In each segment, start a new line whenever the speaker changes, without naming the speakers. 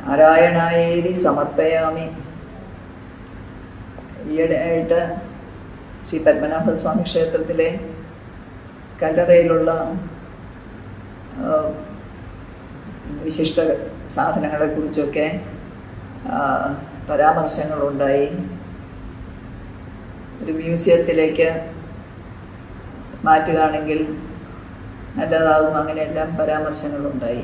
നാരായണായേരി സമർപ്പയാമി ഈയിടെയായിട്ട് ശ്രീ പത്മനാഭസ്വാമി ക്ഷേത്രത്തിലെ കല്ലറയിലുള്ള ആ, വിശിഷ്ട സാധനങ്ങളെക്കുറിച്ചൊക്കെ ആ, പരാമർശങ്ങളുണ്ടായി ഒരു മ്യൂസിയത്തിലേക്ക് മാറ്റുകയാണെങ്കിൽ നല്ലതാകും അങ്ങനെയെല്ലാം പരാമർശങ്ങളുണ്ടായി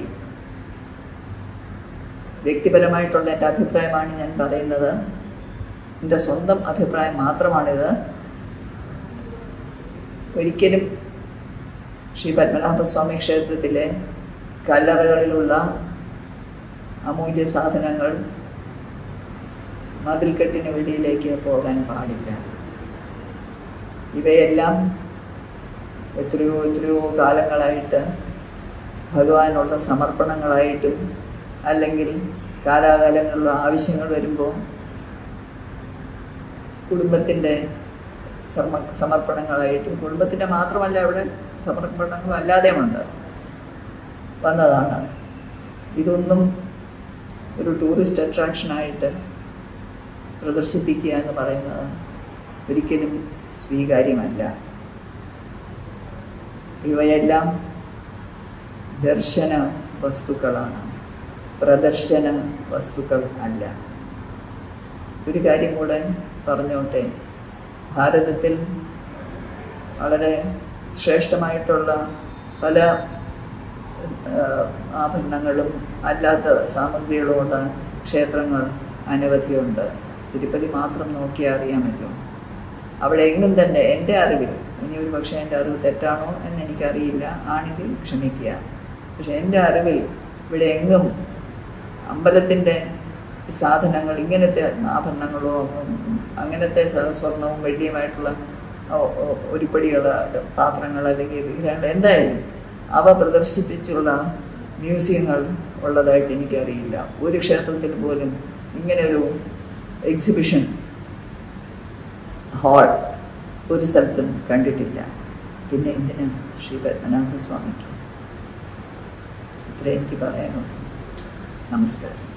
വ്യക്തിപരമായിട്ടുള്ള എൻ്റെ അഭിപ്രായമാണ് ഞാൻ പറയുന്നത് എൻ്റെ സ്വന്തം അഭിപ്രായം മാത്രമാണിത് ഒരിക്കലും ശ്രീ പത്മനാഭസ്വാമി ക്ഷേത്രത്തിലെ കല്ലറകളിലുള്ള അമൂല്യ സാധനങ്ങൾ മതിൽക്കെട്ടിന് വെളിയിലേക്ക് പോകാൻ പാടില്ല ഇവയെല്ലാം എത്രയോ എത്രയോ കാലങ്ങളായിട്ട് ഭഗവാനുള്ള സമർപ്പണങ്ങളായിട്ടും അല്ലെങ്കിൽ കാലാകാലങ്ങളിലുള്ള ആവശ്യങ്ങൾ വരുമ്പോൾ കുടുംബത്തിൻ്റെ സമ സമർപ്പണങ്ങളായിട്ടും കുടുംബത്തിൻ്റെ മാത്രമല്ല അവിടെ സമർപ്പണങ്ങൾ അല്ലാതെയുമുണ്ട് വന്നതാണ് ഇതൊന്നും ഒരു ടൂറിസ്റ്റ് അട്രാക്ഷനായിട്ട് പ്രദർശിപ്പിക്കുക എന്ന് പറയുന്നത് ഒരിക്കലും സ്വീകാര്യമല്ല ഇവയെല്ലാം ദർശന വസ്തുക്കളാണ് പ്രദർശന വസ്തുക്കൾ അല്ല ഒരു കാര്യം കൂടെ പറഞ്ഞോട്ടെ ഭാരതത്തിൽ വളരെ ശ്രേഷ്ഠമായിട്ടുള്ള പല ആ, ആഭരണങ്ങളും അല്ലാത്ത സാമഗ്രികളുമുള്ള ക്ഷേത്രങ്ങൾ അനവധിയുണ്ട് തിരുപ്പതി മാത്രം നോക്കിയാൽ അറിയാമല്ലോ അവിടെ എങ്ങും തന്നെ എൻ്റെ അറിവിൽ ഇനി ഒരു പക്ഷേ എൻ്റെ അറിവ് തെറ്റാണോ എന്ന് എനിക്കറിയില്ല ആണെങ്കിൽ ക്ഷമിക്കുക പക്ഷെ എൻ്റെ അറിവിൽ ഇവിടെ എങ്ങും അമ്പലത്തിൻ്റെ സാധനങ്ങൾ ഇങ്ങനത്തെ ആഭരണങ്ങളോ ഉം, അങ്ങനത്തെ സ- സ്വർണവും വെള്ളിയുമായിട്ടുള്ള ഒ- ഒ- ഉരുപ്പടികൾ പാത്രങ്ങൾ അല്ലെങ്കിൽ വിഗ്രഹങ്ങൾ എന്തായാലും അവ പ്രദർശിപ്പിച്ചുള്ള മ്യൂസിയങ്ങൾ ഉള്ളതായിട്ട് എനിക്കറിയില്ല ഒരു ക്ഷേത്രത്തിൽ പോലും ഇങ്ങനൊരു എക്സിബിഷൻ ഹാൾ ഒരു സ്ഥലത്തും കണ്ടിട്ടില്ല പിന്നെ എന്തിനാ ശ്രീ പത്മനാഭസ്വാമിക്ക് ഇത്രേ എനിക്ക് പറയാനുള്ളൂ നമസ്കാരം